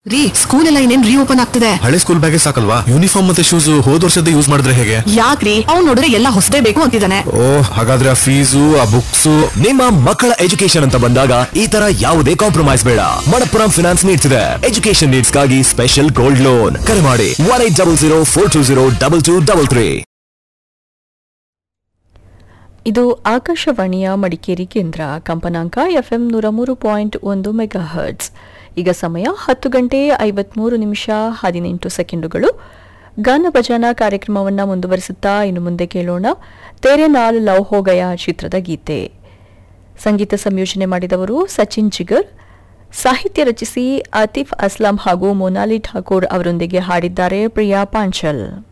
ರೀ ಸ್ಕೂಲ್ ಎಲ್ಲ ಇನ್ನೇನ್ ರೀಓಪನ್ ಆಗ್ತಿದೆ ಹಳೆ ಸ್ಕೂಲ್ ಬ್ಯಾಗೇ ಸಾಕಲ್ವಾ ಯೂನಿಫಾರ್ಮ್ ಮತ್ತೆ ಶೂಸ್ ಹೋದ್ ವರ್ಷದ ಯೂಸ್ ಮಾಡಿದ್ರೆ ಹೇಗೆ ಯಾಕ್ರಿ ಅವ್ನ್ ನೋಡಿದ್ರೆ ಎಲ್ಲ ಹೊಸದೇ ಬೇಕು ಅಂತಿದ್ದಾನೆ ಓ ಹಾಗಾದ್ರೆ ಆ ಫೀಸು ಆ ಬುಕ್ಸ್ ನಿಮ್ಮ ಮಕ್ಕಳ ಎಜುಕೇಶನ್ ಅಂತ ಬಂದಾಗ ಈ ತರ ಯಾವುದೇ ಕಾಂಪ್ರಮೈಸ್ ಬೇಡ ಮಣಪ್ಪುರಂ ಫಿನಾನ್ಸ್ ನೀಡ್ಸ್ ಇದೆ ಎಜುಕೇಶನ್ ನೀಡ್ಸ್ ಗಾಗಿ ಸ್ಪೆಷಲ್ ಗೋಲ್ಡ್ ಲೋನ್ ಕರೆ ಮಾಡಿ one eight double zero four two zero double two double three ಇದು ಆಕಾಶವಾಣಿಯ ಮಡಿಕೇರಿ ಕೇಂದ್ರ ಕಂಪನಾಂಕ ಎಫ್ಎಂ ನೂರ ಮೂರು ಪಾಯಿಂಟ್ ಒಂದು ಮೆಗಾ ಹರ್ಟ್ಸ್ ಈಗ ಸಮಯ ಹತ್ತು ಗಂಟೆ ಐವತ್ಮೂರು ನಿಮಿಷ ಹದಿನೆಂಟು ಸೆಕೆಂಡುಗಳು ಗಾನ ಭಜನ ಕಾರ್ಯಕ್ರಮವನ್ನು ಮುಂದುವರಿಸುತ್ತಾ ಇನ್ನು ಮುಂದೆ ಕೇಳೋಣ ತೇರೆ ನಾಲ್ ಲವ್ ಹೋಗಯ ಚಿತ್ರದ ಗೀತೆ ಸಂಗೀತ ಸಂಯೋಜನೆ ಮಾಡಿದವರು ಸಚಿನ್ ಜಿಗರ್ ಸಾಹಿತ್ಯ ರಚಿಸಿ ಆತಿಫ್ ಅಸ್ಲಾಂ ಹಾಗೂ ಮೊನಾಲಿ ಠಾಕೂರ್ ಅವರೊಂದಿಗೆ ಹಾಡಿದ್ದಾರೆ ಪ್ರಿಯಾ ಪಾಂಚಲ್